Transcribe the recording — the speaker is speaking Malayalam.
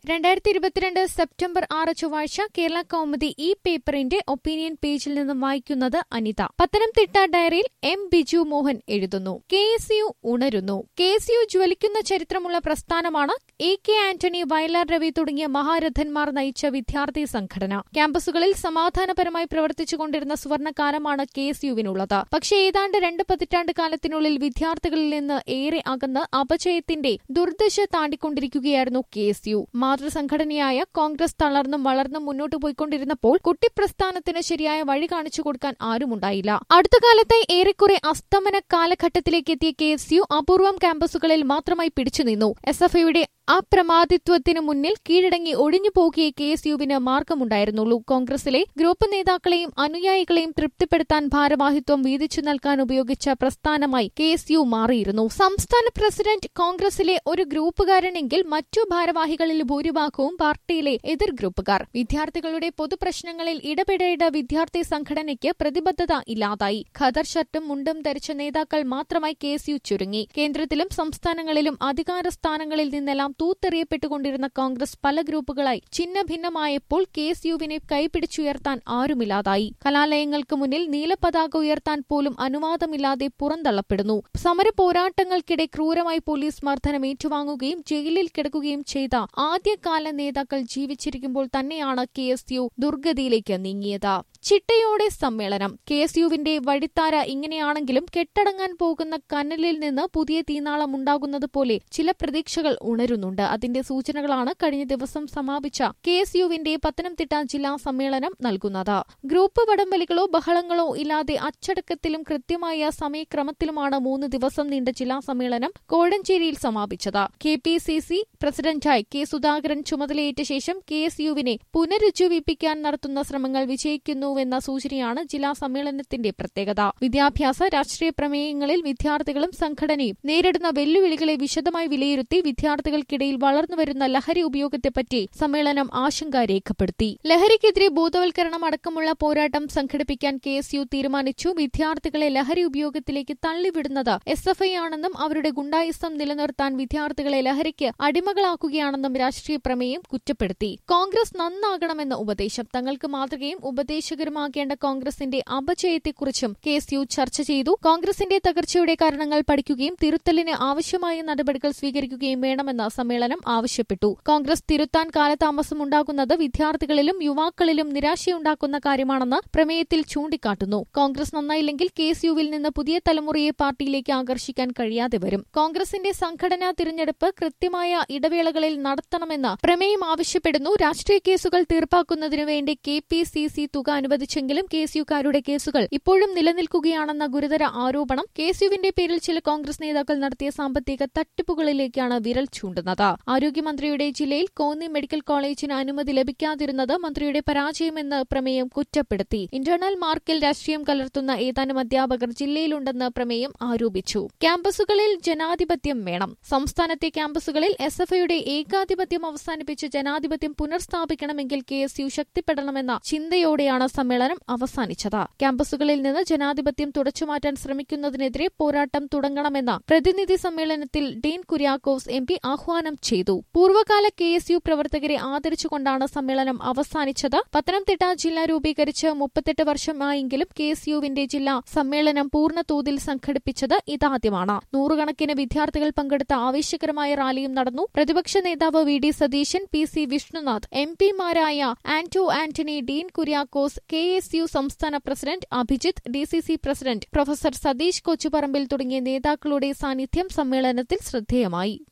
രണ്ടായിരത്തി ഇരുപത്തിരണ്ട് സെപ്റ്റംബർ ആറ് ചൊവ്വാഴ്ച കേരള കൗമുദി ഈ പേപ്പറിന്റെ ഒപ്പീനിയൻ പേജിൽ നിന്നും വായിക്കുന്നത് അനിത പത്തനംതിട്ട ഡയറിയിൽ എം ബിജു മോഹൻ എഴുതുന്നു കെ എസ് യു ഉണരുന്നു കെ എസ് യു ജ്വലിക്കുന്ന ചരിത്രമുള്ള പ്രസ്ഥാനമാണ് എ കെ ആന്റണി വയലാർ രവി തുടങ്ങിയ മഹാരഥന്മാർ നയിച്ച വിദ്യാർത്ഥി സംഘടന ക്യാമ്പസുകളിൽ സമാധാനപരമായി പ്രവർത്തിച്ചുകൊണ്ടിരുന്ന സുവർണകാലമാണ് കെ എസ് യുവിനുള്ളത് പക്ഷേ ഏതാണ്ട് രണ്ട് പതിറ്റാണ്ട് കാലത്തിനുള്ളിൽ വിദ്യാർത്ഥികളിൽ നിന്ന് ഏറെ അകന്ന് അപജയത്തിന്റെ ദുർദശ താണ്ടിക്കൊണ്ടിരിക്കുകയായിരുന്നു കെ എസ് യു മാതൃസംഘടനയായ കോൺഗ്രസ് തളർന്നും വളർന്നും മുന്നോട്ടു പോയിക്കൊണ്ടിരുന്നപ്പോൾ കുട്ടിപ്രസ്ഥാനത്തിന് ശരിയായ വഴി കാണിച്ചു കൊടുക്കാൻ ആരുമുണ്ടായില്ല അടുത്ത കാലത്തെ ഏറെക്കുറെ അസ്തമന കാലഘട്ടത്തിലേക്ക് എത്തിയ കെ എസ് യു അപൂർവം ക്യാമ്പസുകളിൽ മാത്രമായി പിടിച്ചുനിന്നു എസ് എഫ് ഐയുടെ അപ്രമാദിത്വത്തിനു മുന്നിൽ കീഴടങ്ങി ഒഴിഞ്ഞു പോകിയ കെ എസ് യുവിന് മാർഗമുണ്ടായിരുന്നുള്ളൂ കോൺഗ്രസിലെ ഗ്രൂപ്പ് നേതാക്കളെയും അനുയായികളെയും തൃപ്തിപ്പെടുത്താൻ ഭാരവാഹിത്വം വീതിച്ചു നൽകാൻ ഉപയോഗിച്ച പ്രസ്ഥാനമായി കെ എസ് യു മാറിയിരുന്നു സംസ്ഥാന പ്രസിഡന്റ് കോൺഗ്രസിലെ ഒരു ഗ്രൂപ്പുകാരനെങ്കിൽ മറ്റു ഭാരവാഹികളിൽ ഭൂരിഭാഗവും പാർട്ടിയിലെ എതിർ ഗ്രൂപ്പുകാർ വിദ്യാർത്ഥികളുടെ പൊതുപ്രശ്നങ്ങളിൽ ഇടപെടേണ്ട വിദ്യാർത്ഥി സംഘടനയ്ക്ക് പ്രതിബദ്ധത ഇല്ലാതായി ഖദർ ഷർട്ടും മുണ്ടും ധരിച്ച നേതാക്കൾ മാത്രമായി കെ എസ് യു ചുരുങ്ങി കേന്ദ്രത്തിലും സംസ്ഥാനങ്ങളിലും അധികാര സ്ഥാനങ്ങളിൽ നിന്നെല്ലാം തൂത്തെറിയപ്പെട്ടുകൊണ്ടിരുന്ന കോൺഗ്രസ് പല ഗ്രൂപ്പുകളായി ഛിന്ന ഭിന്നമായപ്പോൾ കെ എസ് യുവിനെ കൈപിടിച്ചുയർത്താൻ ആരുമില്ലാതായി കലാലയങ്ങൾക്ക് മുന്നിൽ നീലപതാക ഉയർത്താൻ പോലും അനുവാദമില്ലാതെ പുറന്തള്ളപ്പെടുന്നു സമര പോരാട്ടങ്ങൾക്കിടെ ക്രൂരമായി പോലീസ് മർദ്ദനം ഏറ്റുവാങ്ങുകയും ജയിലിൽ കിടക്കുകയും ചെയ്ത ആദ്യകാല നേതാക്കൾ ജീവിച്ചിരിക്കുമ്പോൾ തന്നെയാണ് കെ എസ് യു ദുർഗതിയിലേക്ക് നീങ്ങിയത് ചിട്ടയോടെ സമ്മേളനം കെ എസ് യുവിന്റെ വഴിത്താര ഇങ്ങനെയാണെങ്കിലും കെട്ടടങ്ങാൻ പോകുന്ന കനലിൽ നിന്ന് പുതിയ തീനാളം ഉണ്ടാകുന്നത് പോലെ ചില പ്രതീക്ഷകൾ ഉണരുന്നുണ്ട് അതിന്റെ സൂചനകളാണ് കഴിഞ്ഞ ദിവസം സമാപിച്ച കെ എസ് യുവിന്റെ പത്തനംതിട്ട ജില്ലാ സമ്മേളനം നൽകുന്നത് ഗ്രൂപ്പ് വടംവലികളോ ബഹളങ്ങളോ ഇല്ലാതെ അച്ചടക്കത്തിലും കൃത്യമായ സമയക്രമത്തിലുമാണ് മൂന്ന് ദിവസം നീണ്ട ജില്ലാ സമ്മേളനം കോഴഞ്ചേരിയിൽ സമാപിച്ചത് കെ പി സി സി പ്രസിഡന്റായി കെ സുധാകരൻ ചുമതലയേറ്റ ശേഷം കെ എസ് യുവിനെ പുനരുജ്ജീവിപ്പിക്കാൻ നടത്തുന്ന ശ്രമങ്ങൾ വിജയിക്കുന്നുവെന്ന സൂചനയാണ് ജില്ലാ സമ്മേളനത്തിന്റെ പ്രത്യേകത വിദ്യാഭ്യാസ രാഷ്ട്രീയ പ്രമേയങ്ങളിൽ വിദ്യാർത്ഥികളും സംഘടനയും നേരിടുന്ന വെല്ലുവിളികളെ വിശദമായി വിലയിരുത്തി വിദ്യാർത്ഥികൾക്കിടയിൽ വളർന്നുവരുന്ന ലഹരി ഉപയോഗത്തെപ്പറ്റി സമ്മേളനം ആശങ്ക രേഖപ്പെടുത്തി ലഹരിക്കെതിരെ ബോധവൽക്കരണം അടക്കമുള്ള പോരാട്ടം സംഘടിപ്പിക്കാൻ കെ എസ് യു തീരുമാനിച്ചു വിദ്യാർത്ഥികളെ ലഹരി ഉപയോഗത്തിലേക്ക് തള്ളിവിടുന്നത് എസ് എഫ് ഐ ആണെന്നും അവരുടെ ഗുണ്ടായിസം നിലനിർത്താൻ വിദ്യാർത്ഥികളെ ലഹരിക്ക് അടിമകളാക്കുകയാണെന്നും രാഷ്ട്രീയ പ്രമേയം കുറ്റപ്പെടുത്തി കോൺഗ്രസ് നന്നാകണമെന്ന ഉപദേശം തങ്ങൾക്ക് മാതൃകയും ഉപദേശകരുമാകേണ്ട കോൺഗ്രസിന്റെ അപജയത്തെക്കുറിച്ചും കെ എസ് യു ചർച്ച ചെയ്തു കോൺഗ്രസിന്റെ തകർച്ചയുടെ കാരണങ്ങൾ പഠിക്കുകയും തിരുത്തലിന് ആവശ്യമായ നടപടികൾ സ്വീകരിക്കുകയും വേണമെന്ന് സമ്മേളനം ആവശ്യപ്പെട്ടു കോൺഗ്രസ് തിരുത്താൻ കാലതാമസം ഉണ്ടാകുന്നത് വിദ്യാർത്ഥികളിലും യുവാക്കളിലും നിരാശയുണ്ടാക്കുന്ന കാര്യമാണെന്ന് പ്രമേയത്തിൽ ചൂണ്ടിക്കാട്ടുന്നു കോൺഗ്രസ് നന്നായില്ലെങ്കിൽ കെ എസ് യുവിൽ നിന്ന് പുതിയ തലമുറയെ പാർട്ടിയിലേക്ക് ആകർഷിക്കാൻ കഴിയാതെ വരും കോൺഗ്രസിന്റെ സംഘടനാ തിരഞ്ഞെടുപ്പ് കൃത്യമായ ഇടവേളകളിൽ നടത്തണമെന്ന് പ്രമേയം ആവശ്യപ്പെടുന്നു രാഷ്ട്രീയ കേസുകൾ തീർപ്പാക്കുന്നതിനു വേണ്ടി കെ പി സി സി തുക അനുവദിച്ചെങ്കിലും കെ എസ് യുക്കാരുടെ കേസുകൾ ഇപ്പോഴും നിലനിൽക്കുകയാണെന്ന ഗുരുതര ആരോപണം കെ എസ് യുവിന്റെ പേരിൽ ചില കോൺഗ്രസ് നേതാക്കൾ നടത്തിയ സാമ്പത്തിക തട്ടിപ്പുകളിലേക്കാണ് വിരൽ ചൂണ്ടുന്നത് ആരോഗ്യമന്ത്രിയുടെ ജില്ലയിൽ കോന്നി മെഡിക്കൽ കോളേജിന് അനുമതി ലഭിക്കാതിരുന്നത് മന്ത്രിയുടെ പരാജയമെന്ന് പ്രമേയം കുറ്റപ്പെടുത്തി ഇന്റേണൽ മാർക്കിൽ രാഷ്ട്രീയം കലർത്തുന്ന ഏതാനും അധ്യാപകർ ജില്ലയിലുണ്ടെന്ന് പ്രമേയം ആരോപിച്ചു ക്യാമ്പസുകളിൽ ജനാധിപത്യം വേണം സംസ്ഥാനത്തെ ക്യാമ്പസുകളിൽ എസ് എഫ് ഐയുടെ ഏകാധിപത്യം അവസാനിപ്പിച്ച് ജനാധിപത്യം പുനഃസ്ഥാപിക്കണമെങ്കിൽ കെ എസ് യു ശക്തിപ്പെടണമെന്ന ചിന്തയോടെയാണ് സമ്മേളനം അവസാനിച്ചത് ക്യാമ്പസുകളിൽ നിന്ന് ജനാധിപത്യം തുടച്ചുമാറ്റാൻ ശ്രമിക്കുന്നതിനെതിരെ പോരാട്ടം തുടങ്ങണമെന്ന പ്രതിനിധി സമ്മേളനത്തിൽ ഡീൻ കുര്യാക്കോസ് എം പി ആഹ്വാനം ചെയ്തു പൂർവ്വകാല കെ എസ് യു പ്രവർത്തകരെ ആദരിച്ചുകൊണ്ടാണ് സമ്മേളനം അവസാനിച്ചത് പത്തനംതിട്ട ജില്ല രൂപീകരിച്ച് മുപ്പത്തെട്ട് വർഷമായെങ്കിലും കെ എസ് യുവിന്റെ ജില്ലാ സമ്മേളനം പൂർണ്ണതോതിൽ സംഘടിപ്പിച്ചത് ഇതാദ്യമാണ് നൂറുകണക്കിന് വിദ്യാർത്ഥികൾ പങ്കെടുത്ത ആവേശകരമായ റാലിയും നടന്നു പ്രതിപക്ഷ നേതാവ് V D Satheesan P C Vishnunath M പിമാരായ Anto Antony Dean Kuriakose K S U സംസ്ഥാന president Abhijith D C C president professor Satheesh Kochuparambil തുടങ്ങിയ നേതാക്കളുടെ സാന്നിധ്യം സമ്മേളനത്തിൽ ശ്രദ്ധേയമായി